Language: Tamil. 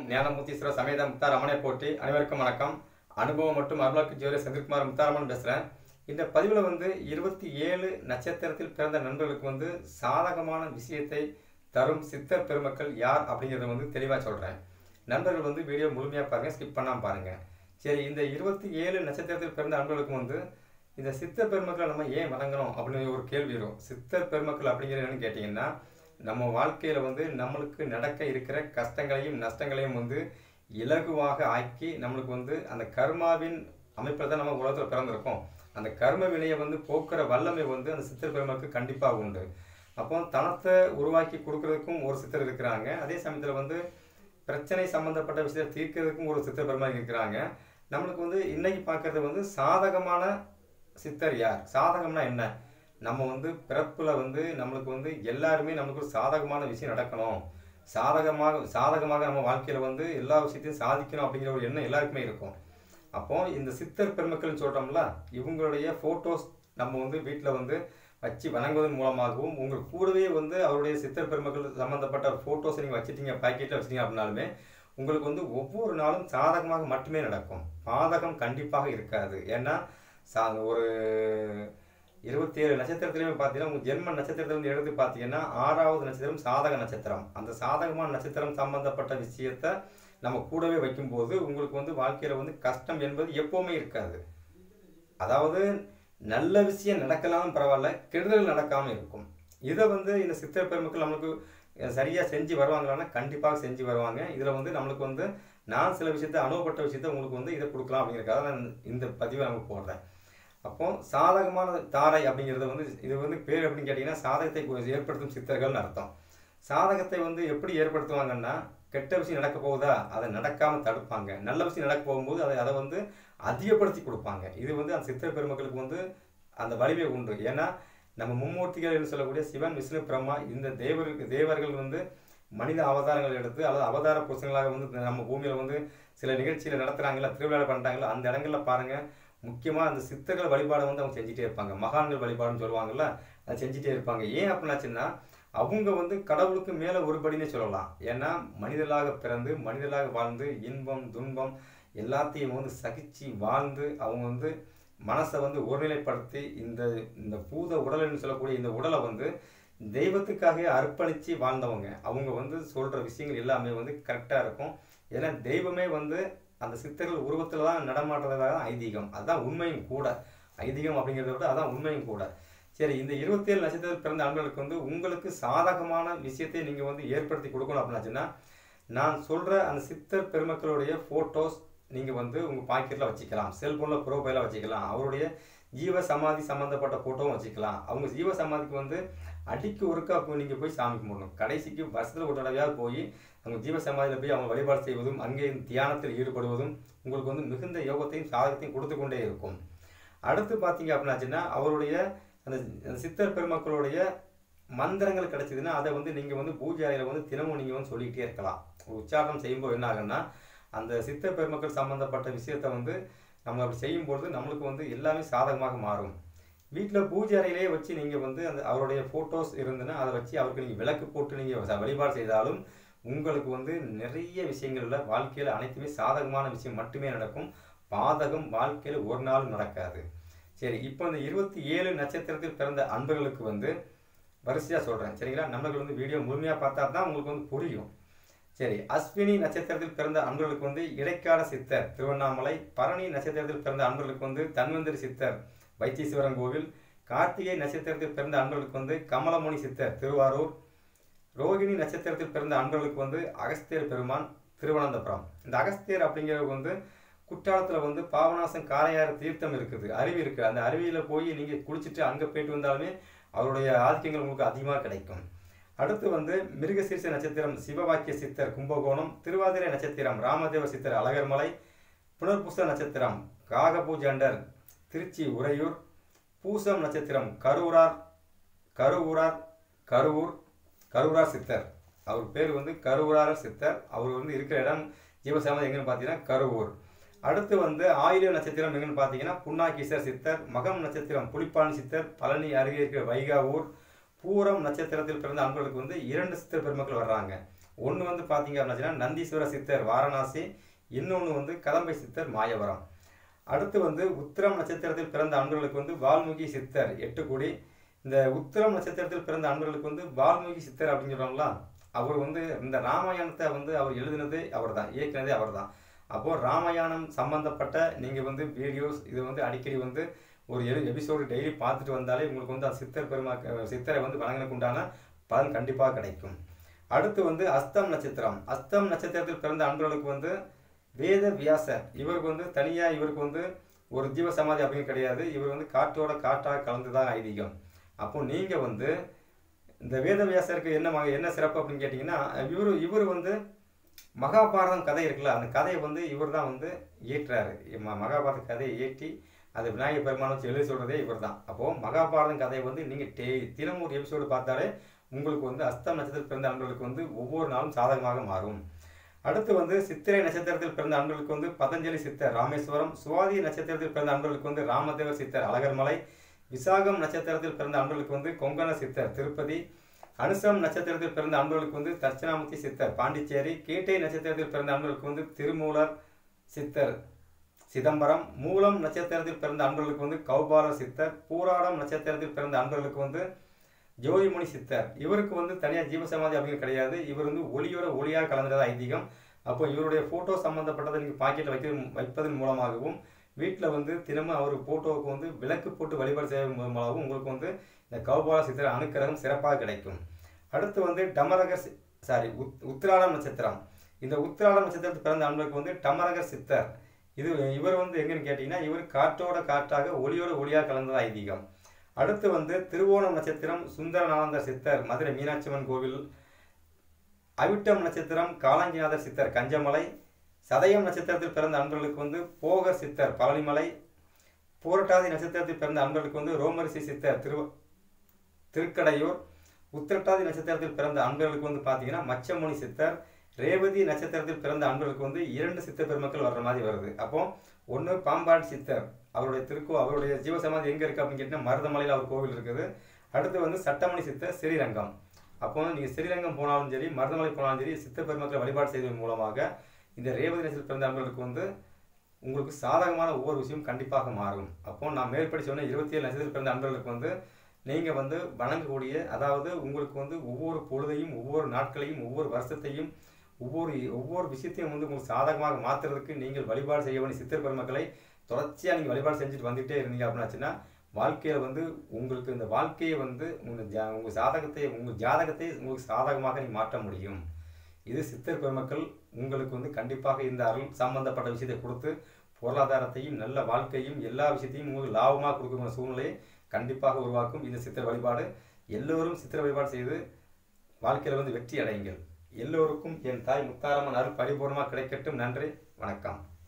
ஞானமூர்த்தீஸ்வரர் சமேத முத்தாரமனை போற்றி அனைவருக்கும் வணக்கம் அனுபவம் மற்றும் அருளாக்கு ஜோதி செந்தில்குமார் முத்தாரமன் பேசுகிறேன் இந்த பதிவில் வந்து இருபத்தி ஏழு நட்சத்திரத்தில் பிறந்த நண்பர்களுக்கு வந்து சாதகமான விஷயத்தை தரும் சித்தர் பெருமக்கள் யார் அப்படிங்கிறத வந்து தெளிவாக சொல்கிறேன் நண்பர்கள் வந்து வீடியோ முழுமையாக பாருங்கள் ஸ்கிப் பண்ணாமல் பாருங்கள் சரி இந்த இருபத்தி ஏழு நட்சத்திரத்தில் பிறந்த நண்பர்களுக்கு வந்து இந்த சித்தர் பெருமக்களை நம்ம ஏன் வணங்கணும் அப்படின்னு ஒரு கேள்வி வரும் சித்தர் பெருமக்கள் அப்படிங்கிறது என்னன்னு கேட்டிங்கன்னா நம்ம வாழ்க்கையில் வந்து நம்மளுக்கு நடக்க இருக்கிற கஷ்டங்களையும் நஷ்டங்களையும் வந்து இலகுவாக ஆக்கி நம்மளுக்கு வந்து அந்த கர்மாவின் அமைப்பில் தான் நம்ம உலகத்தில் பிறந்திருக்கோம் அந்த கர்ம வினையை வந்து போக்குற வல்லமை வந்து அந்த சித்தர் பெருமக்களுக்கு கண்டிப்பாக உண்டு அப்போ தனத்தை உருவாக்கி கொடுக்கறதுக்கும் ஒரு சித்தர் இருக்கிறாங்க அதே சமயத்தில் வந்து பிரச்சனை சம்பந்தப்பட்ட விஷயத்தை தீர்க்கிறதுக்கும் ஒரு சித்தர் பெருமாள் இருக்கிறாங்க நம்மளுக்கு வந்து இன்னைக்கு பார்க்கறது வந்து சாதகமான சித்தர் யார் சாதகம்னா என்ன நம்ம வந்து பிறப்புல வந்து நம்மளுக்கு வந்து எல்லாருமே நமக்கு ஒரு சாதகமான விஷயம் நடக்கணும் சாதகமாக சாதகமாக நம்ம வாழ்க்கையில வந்து எல்லா விஷயத்தையும் சாதிக்கணும் அப்படிங்கிற ஒரு எண்ணம் எல்லாருக்குமே இருக்கும் அப்போ இந்த சித்தர் பெருமக்கள்னு சொல்றோம்ல இவங்களுடைய போட்டோஸ் நம்ம வந்து வீட்டில் வந்து வச்சு வணங்குவதன் மூலமாகவும் உங்கள் கூடவே வந்து அவருடைய சித்தர் பெருமக்கள் சம்மந்தப்பட்ட ஃபோட்டோஸ் நீங்கள் வச்சுட்டீங்க பாக்கெட்டில் வச்சிட்டீங்க அப்படின்னாலுமே உங்களுக்கு வந்து ஒவ்வொரு நாளும் சாதகமாக மட்டுமே நடக்கும் பாதகம் கண்டிப்பாக இருக்காது ஏன்னா சா ஒரு இருபத்தி ஏழு நட்சத்திரத்திலையுமே பார்த்தீங்கன்னா உங்கள் ஜென்ம நட்சத்திரத்திலிருந்து எடுத்து பார்த்தீங்கன்னா ஆறாவது நட்சத்திரம் சாதக நட்சத்திரம் அந்த சாதகமான நட்சத்திரம் சம்பந்தப்பட்ட விஷயத்த நம்ம கூடவே வைக்கும்போது உங்களுக்கு வந்து வாழ்க்கையில் வந்து கஷ்டம் என்பது எப்போவுமே இருக்காது அதாவது நல்ல விஷயம் நடக்கலாம் பரவாயில்ல கெடுதல் நடக்காமல் இருக்கும் இதை வந்து இந்த சித்தர் பெருமக்கள் நம்மளுக்கு சரியாக செஞ்சு வருவாங்களான்னா கண்டிப்பாக செஞ்சு வருவாங்க இதில் வந்து நம்மளுக்கு வந்து நான் சில விஷயத்த அனுபவப்பட்ட விஷயத்த உங்களுக்கு வந்து இதை கொடுக்கலாம் அப்படிங்கிறக்காக நான் இந்த பதிவை நமக்கு போடுறேன் அப்போ சாதகமான தாரை அப்படிங்கிறது வந்து இது வந்து பேர் அப்படின்னு கேட்டிங்கன்னா சாதகத்தை ஏற்படுத்தும் சித்தர்கள்னு அர்த்தம் சாதகத்தை வந்து எப்படி ஏற்படுத்துவாங்கன்னா கெட்ட விஷயம் நடக்க போகுதா அதை நடக்காமல் தடுப்பாங்க நல்ல விஷயம் நடக்க போகும்போது அதை அதை வந்து அதிகப்படுத்தி கொடுப்பாங்க இது வந்து அந்த சித்திர பெருமக்களுக்கு வந்து அந்த வலிமை உண்டு ஏன்னா நம்ம மும்மூர்த்திகள் என்று சொல்லக்கூடிய சிவன் விஷ்ணு பிரம்மா இந்த தேவருக்கு தேவர்கள் வந்து மனித அவதாரங்கள் எடுத்து அல்லது அவதார புருஷங்களாக வந்து நம்ம பூமியில் வந்து சில நிகழ்ச்சியில் நடத்துகிறாங்களா திருவிழா பண்ணுறாங்களா அந்த இடங்கள்ல பாருங்கள் முக்கியமாக அந்த சித்தர்கள் வழிபாடை வந்து அவங்க செஞ்சுட்டே இருப்பாங்க மகான்கள் வழிபாடுன்னு சொல்லுவாங்கல்ல அதை செஞ்சுட்டே இருப்பாங்க ஏன் அப்படின்னாச்சுன்னா அவங்க வந்து கடவுளுக்கு மேலே ஒருபடினே சொல்லலாம் ஏன்னா மனிதர்களாக பிறந்து மனிதர்களாக வாழ்ந்து இன்பம் துன்பம் எல்லாத்தையும் வந்து சகிச்சு வாழ்ந்து அவங்க வந்து மனசை வந்து ஒருநிலைப்படுத்தி இந்த இந்த பூத உடல்னு சொல்லக்கூடிய இந்த உடலை வந்து தெய்வத்துக்காக அர்ப்பணித்து வாழ்ந்தவங்க அவங்க வந்து சொல்கிற விஷயங்கள் எல்லாமே வந்து கரெக்டாக இருக்கும் ஏன்னா தெய்வமே வந்து அந்த சித்தர்கள் உருவத்தில் தான் நடமாடுறதாக தான் ஐதீகம் அதுதான் உண்மையும் கூட ஐதீகம் அப்படிங்கிறத விட அதான் உண்மையும் கூட சரி இந்த இருபத்தேழு நட்சத்திரத்தில் பிறந்த ஆண்களுக்கு வந்து உங்களுக்கு சாதகமான விஷயத்தை நீங்கள் வந்து ஏற்படுத்தி கொடுக்கணும் அப்படின்னாச்சுன்னா நான் சொல்கிற அந்த சித்தர் பெருமக்களுடைய ஃபோட்டோஸ் நீங்கள் வந்து உங்கள் பாக்கெட்டில் வச்சுக்கலாம் செல்ஃபோனில் ப்ரோஃபைலாக வச்சுக்கலாம் அவருடைய ஜீவ சமாதி சம்மந்தப்பட்ட ஃபோட்டோவும் வச்சுக்கலாம் அவங்க ஜீவ சமாதிக்கு வந்து அடிக்கு ஒருக்கா போய் நீங்கள் போய் சாமி கும்பிடணும் கடைசிக்கு வருஷத்தில் ஒரு தடவையாக போய் அவங்க ஜீவ சமாதியில் போய் அவங்க வழிபாடு செய்வதும் அங்கே தியானத்தில் ஈடுபடுவதும் உங்களுக்கு வந்து மிகுந்த யோகத்தையும் சாதகத்தையும் கொடுத்து கொண்டே இருக்கும் அடுத்து பார்த்தீங்க அப்படின்னாச்சுன்னா அவருடைய அந்த சித்தர் பெருமக்களுடைய மந்திரங்கள் கிடைச்சதுன்னா அதை வந்து நீங்கள் வந்து பூஜை அறையில் வந்து தினமும் நீங்கள் வந்து சொல்லிக்கிட்டே இருக்கலாம் உச்சாரணம் செய்யும்போது என்ன ஆகுன்னா அந்த சித்தர் பெருமக்கள் சம்மந்தப்பட்ட விஷயத்த வந்து நம்ம அப்படி செய்யும்பொழுது நம்மளுக்கு வந்து எல்லாமே சாதகமாக மாறும் வீட்டில் பூஜை அறையிலேயே வச்சு நீங்கள் வந்து அந்த அவருடைய ஃபோட்டோஸ் இருந்துன்னா அதை வச்சு அவருக்கு நீங்கள் விளக்கு போட்டு நீங்கள் வழிபாடு செய்தாலும் உங்களுக்கு வந்து நிறைய விஷயங்களில் வாழ்க்கையில் அனைத்துமே சாதகமான விஷயம் மட்டுமே நடக்கும் பாதகம் வாழ்க்கையில் ஒரு நாள் நடக்காது சரி இப்போ இந்த இருபத்தி ஏழு நட்சத்திரத்தில் பிறந்த அன்பர்களுக்கு வந்து வரிசையாக சொல்கிறேன் சரிங்களா நம்மளுக்கு வந்து வீடியோ முழுமையாக பார்த்தா தான் உங்களுக்கு வந்து புரியும் சரி அஸ்வினி நட்சத்திரத்தில் பிறந்த அன்பர்களுக்கு வந்து இடைக்கால சித்தர் திருவண்ணாமலை பரணி நட்சத்திரத்தில் பிறந்த அன்பர்களுக்கு வந்து தன்வந்திரி சித்தர் வைத்தீஸ்வரன் கோவில் கார்த்திகை நட்சத்திரத்தில் பிறந்த அன்பர்களுக்கு வந்து கமலமுனி சித்தர் திருவாரூர் ரோகிணி நட்சத்திரத்தில் பிறந்த அன்பர்களுக்கு வந்து அகஸ்தியர் பெருமான் திருவனந்தபுரம் இந்த அகஸ்தியர் அப்படிங்கிறவங்க வந்து குற்றாலத்தில் வந்து பாவநாசம் காரையாறு தீர்த்தம் இருக்குது அருவி இருக்குது அந்த அருவியில் போய் நீங்கள் குளிச்சுட்டு அங்கே போயிட்டு வந்தாலுமே அவருடைய ஆதிக்கங்கள் உங்களுக்கு அதிகமாக கிடைக்கும் அடுத்து வந்து மிருகசீர்ஷ நட்சத்திரம் சிவவாக்கிய சித்தர் கும்பகோணம் திருவாதிரை நட்சத்திரம் ராமதேவ சித்தர் அழகர்மலை புனர்புச நட்சத்திரம் காகபூஜண்டர் திருச்சி உறையூர் பூசம் நட்சத்திரம் கரூரார் கருவூரார் கருவூர் கருவூரார் சித்தர் அவர் பேர் வந்து கருவூரார் சித்தர் அவர் வந்து இருக்கிற இடம் ஜீவசமாதி எங்கன்னு பார்த்தீங்கன்னா கருவூர் அடுத்து வந்து ஆயிரம் நட்சத்திரம் எங்கன்னு பார்த்தீங்கன்னா புன்னாகீசர் சித்தர் மகம் நட்சத்திரம் புலிப்பான் சித்தர் பழனி அருகே இருக்கிற வைகாவூர் பூரம் நட்சத்திரத்தில் பிறந்த அன்பர்களுக்கு வந்து இரண்டு சித்தர் பெருமக்கள் வர்றாங்க ஒன்று வந்து பார்த்தீங்க அப்படின்னா நந்தீஸ்வர சித்தர் வாரணாசி இன்னொன்று வந்து கதம்பை சித்தர் மாயவரம் அடுத்து வந்து உத்திரம் நட்சத்திரத்தில் பிறந்த அன்பர்களுக்கு வந்து வால்மீகி சித்தர் எட்டு கோடி இந்த உத்திரம் நட்சத்திரத்தில் பிறந்த அன்பர்களுக்கு வந்து வால்மீகி சித்தர் அப்படின்னு சொல்கிறாங்களா அவர் வந்து இந்த ராமாயணத்தை வந்து அவர் எழுதினதே அவர் தான் இயக்கினதே அவர் தான் அப்போது ராமாயணம் சம்மந்தப்பட்ட நீங்கள் வந்து வீடியோஸ் இது வந்து அடிக்கடி வந்து ஒரு எடு எபிசோடு டெய்லி பார்த்துட்டு வந்தாலே உங்களுக்கு வந்து அந்த சித்தர் பெருமா சித்தரை வந்து வழங்கினக்கு உண்டான பலன் கண்டிப்பாக கிடைக்கும் அடுத்து வந்து அஸ்தம் நட்சத்திரம் அஸ்தம் நட்சத்திரத்தில் பிறந்த அன்பர்களுக்கு வந்து வேத வியாசர் இவருக்கு வந்து தனியாக இவருக்கு வந்து ஒரு ஜீவ சமாதி அப்படின்னு கிடையாது இவர் வந்து காற்றோட காட்டாக கலந்து தான் ஐதீகம் அப்போ நீங்கள் வந்து இந்த வேத வியாசருக்கு என்ன மக- என்ன சிறப்பு அப்படின்னு கேட்டிங்கன்னா இவர் இவர் வந்து மகாபாரதம் கதை இருக்குல்ல அந்த கதையை வந்து இவர் தான் வந்து இயற்றாரு ம- மகாபாரத கதையை இயற்றி அது விநாயகர் பெருமான் வச்சு எழுதி சொல்கிறதே இவர் தான் அப்போது மகாபாரதம் கதையை வந்து நீங்கள் டே தினமும் ஒரு எபிசோடு பார்த்தாலே உங்களுக்கு வந்து அஸ்தம் நட்சத்திரத்தில் பிறந்த அன்பர்களுக்கு வந்து ஒவ்வொரு நாளும் சாதகமாக மாறும் அடுத்து வந்து சித்திரை நட்சத்திரத்தில் பிறந்த அன்பர்களுக்கு வந்து பதஞ்சலி சித்தர் ராமேஸ்வரம் சுவாதி நட்சத்திரத்தில் பிறந்த அன்பர்களுக்கு வந்து ராமதேவர் சித்தர் அழகர்மலை விசாகம் நட்சத்திரத்தில் பிறந்த அன்பர்களுக்கு வந்து கொங்கண சித்தர் திருப்பதி அனுசம் நட்சத்திரத்தில் பிறந்த அன்பர்களுக்கு வந்து தட்சிணாமூர்த்தி சித்தர் பாண்டிச்சேரி கேட்டை நட்சத்திரத்தில் பிறந்த அன்பர்களுக்கு வந்து திருமூலர் சித்தர் சிதம்பரம் மூலம் நட்சத்திரத்தில் பிறந்த அன்பர்களுக்கு வந்து கௌபாலர் சித்தர் பூராடம் நட்சத்திரத்தில் பிறந்த அன்பர்களுக்கு வந்து ஜோதிமணி சித்தர் இவருக்கு வந்து தனியாக ஜீவசமாதி அப்படின்னு கிடையாது இவர் வந்து ஒளியோட ஒளியாக கலந்தது ஐதீகம் அப்போ இவருடைய ஃபோட்டோ சம்மந்தப்பட்டதை நீங்கள் பாக்கெட்டில் வைக்க வைப்பதன் மூலமாகவும் வீட்டில் வந்து தினமும் அவர் ஃபோட்டோவுக்கு வந்து விளக்கு போட்டு வழிபாடு செய்வதன் மூலமாகவும் உங்களுக்கு வந்து இந்த கௌபால சித்திர அனுக்கிரகம் சிறப்பாக கிடைக்கும் அடுத்து வந்து டமரகர் சாரி உத் உத்திராடம் நட்சத்திரம் இந்த உத்திராடம் நட்சத்திரத்தில் பிறந்த அன்பருக்கு வந்து டமரகர் சித்தர் இது இவர் வந்து எங்கன்னு கேட்டிங்கன்னா இவர் காற்றோட காற்றாக ஒளியோட ஒளியாக கலந்தது ஐதீகம் அடுத்து வந்து திருவோணம் நட்சத்திரம் சுந்தரநானந்தர் சித்தர் மதுரை மீனாட்சியம்மன் கோவில் அவிட்டம் நட்சத்திரம் காலாங்கிநாதர் சித்தர் கஞ்சமலை சதயம் நட்சத்திரத்தில் பிறந்த அன்பர்களுக்கு வந்து போகர் சித்தர் பழனிமலை பூரட்டாதி நட்சத்திரத்தில் பிறந்த அன்பர்களுக்கு வந்து ரோமரிசி சித்தர் திரு திருக்கடையூர் உத்திரட்டாதி நட்சத்திரத்தில் பிறந்த அன்பர்களுக்கு வந்து பார்த்தீங்கன்னா மச்சமுனி சித்தர் ரேவதி நட்சத்திரத்தில் பிறந்த அன்பர்களுக்கு வந்து இரண்டு சித்த பெருமக்கள் வர்ற மாதிரி வருது அப்போ ஒன்று பாம்பாடி சித்தர் அவருடைய திருக்கோ அவருடைய ஜீவசமாதி எங்கே இருக்குது அப்படின்னு கேட்டிங்கன்னா மருதமலையில் அவர் கோவில் இருக்குது அடுத்து வந்து சட்டமணி சித்தர் ஸ்ரீரங்கம் அப்போ நீங்கள் ஸ்ரீரங்கம் போனாலும் சரி மருதமலை போனாலும் சரி சித்த பெருமக்களை வழிபாடு செய்வதன் மூலமாக இந்த ரேவதி நட்சத்திரத்தில் பிறந்த அன்பர்களுக்கு வந்து உங்களுக்கு சாதகமான ஒவ்வொரு விஷயம் கண்டிப்பாக மாறும் அப்போ நான் மேற்படி சொன்ன இருபத்தி ஏழு நட்சத்திரத்தில் பிறந்த அன்பர்களுக்கு வந்து நீங்கள் வந்து வணங்கக்கூடிய அதாவது உங்களுக்கு வந்து ஒவ்வொரு பொழுதையும் ஒவ்வொரு நாட்களையும் ஒவ்வொரு வருஷத்தையும் ஒவ்வொரு ஒவ்வொரு விஷயத்தையும் வந்து உங்களுக்கு சாதகமாக மாற்றுறதுக்கு நீங்கள் வழிபாடு செய்ய வேண்டிய சித்தர் பெருமக்களை தொடர்ச்சியாக நீங்கள் வழிபாடு செஞ்சுட்டு வந்துகிட்டே இருந்தீங்க அப்படின்னாச்சுன்னா வாழ்க்கையில் வந்து உங்களுக்கு இந்த வாழ்க்கையை வந்து உங்கள் ஜா உங்கள் சாதகத்தை உங்கள் ஜாதகத்தை உங்களுக்கு சாதகமாக நீ மாற்ற முடியும் இது சித்தர் பெருமக்கள் உங்களுக்கு வந்து கண்டிப்பாக இந்த அருள் சம்பந்தப்பட்ட விஷயத்தை கொடுத்து பொருளாதாரத்தையும் நல்ல வாழ்க்கையும் எல்லா விஷயத்தையும் உங்களுக்கு லாபமாக கொடுக்குற சூழ்நிலையை கண்டிப்பாக உருவாக்கும் இந்த சித்தர் வழிபாடு எல்லோரும் சித்திர வழிபாடு செய்து வாழ்க்கையில் வந்து வெற்றி அடையுங்கள் எல்லோருக்கும் என் தாய் முத்தாரம்மன் அருள் பரிபூர்ணமாக கிடைக்கட்டும் நன்றி வணக்கம்